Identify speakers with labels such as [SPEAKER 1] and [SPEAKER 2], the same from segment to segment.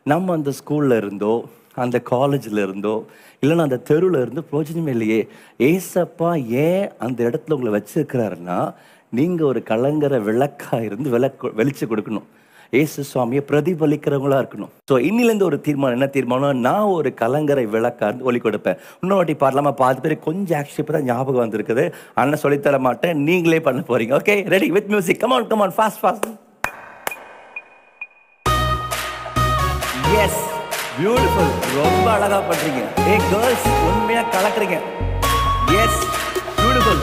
[SPEAKER 1] நம்ம அந்த ஸ்கூல்ல இருந்தோ அந்த காலேஜ்ல இருந்தோ இல்லைன்னா அந்த தெருவில் இருந்து பிரோஜனமே இல்லையே ஏசப்பா ஏன் அந்த இடத்துல உங்களை வச்சிருக்கிறாருன்னா நீங்க ஒரு கலங்கர விளக்கா இருந்து விளக்கு வெளிச்சு கொடுக்கணும் ஏசு சுவாமியை பிரதிபலிக்கிறவங்களா இருக்கணும் ஸோ இன்னிலேருந்து ஒரு தீர்மானம் என்ன தீர்மானம் நான் ஒரு கலங்கரை விளக்கா இருந்து ஒளி கொடுப்பேன் இன்னொரு வாட்டி பாடலாமா பாதி பேர் கொஞ்சம் ஆக்சுவலி இப்போ தான் ஞாபகம் வந்திருக்குது அண்ணன் சொல்லித்தர மாட்டேன் நீங்களே பண்ண போறீங்க okay ready with music come on come on fast fast yes beautiful ரொம்ப அழகா பண்றீங்க ஏ கேர்ள்ஸ் உண்மையா கலக்குறீங்க yes beautiful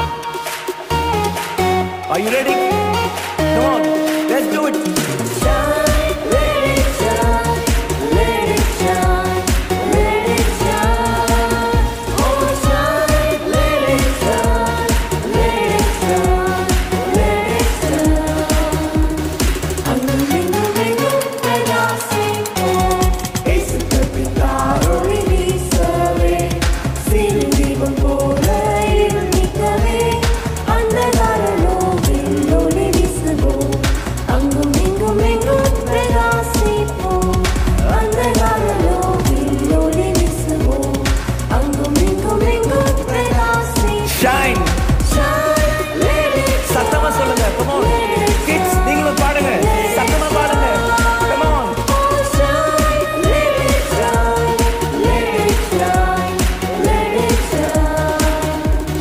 [SPEAKER 1] Are you ready? Come on, let's do it.
[SPEAKER 2] அங்கும் இங்கும் எங்கும் பிரகாசிப்போம் அந்த காலலோவில் ஒளி வீசுவோம் அங்கும் இங்கும் எங்கும் பிரகாசிப்போம்
[SPEAKER 1] Shine.
[SPEAKER 2] Shine, let it
[SPEAKER 1] சத்தமா சொல்லுங்க. Come on. Kids, நீங்களும் பாடுங்க. சத்தமா பாடுங்க. Come on.
[SPEAKER 2] shine, let it shine, let it shine, let it shine.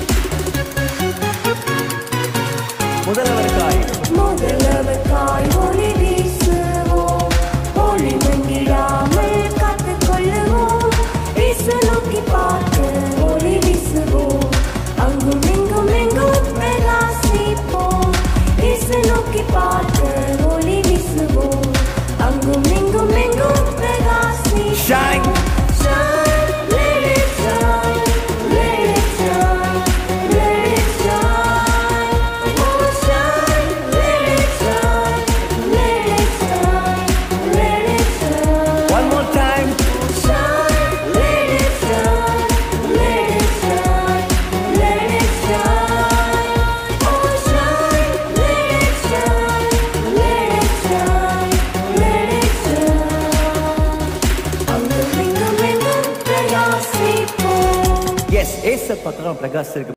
[SPEAKER 1] முதல்வருக்காய்
[SPEAKER 2] முதலவர்க்காய் ஒளி வீசுவோம் ஒளி மங்கிடாமல் காத்துக் கொள்ளுவோம் இயேசு நோக்கி பார்த்து ஒளி வீசுவோம் அங்கும் இங்கும் எங்கும் பிரகாசிப்போம் இயேசு நோக்கி பார்த்து ஒளி வீசுவோம் அங்கும் இங்கும் எங்கும் பிரகாசிப்போம்
[SPEAKER 1] Shine.
[SPEAKER 2] Shine, let it shine, let it shine, let it shine. Oh, shine, let it shine, let it shine, let it shine.
[SPEAKER 1] One more time.
[SPEAKER 2] Shine, let it shine, let it shine, let it shine. Oh, shine, let it shine, let it shine, let it shine. அங்கும் இங்கும் எங்கும் பிரகாசிப்போம்
[SPEAKER 1] S ஏச பக்கம் பிரகாஷ் இருக்கு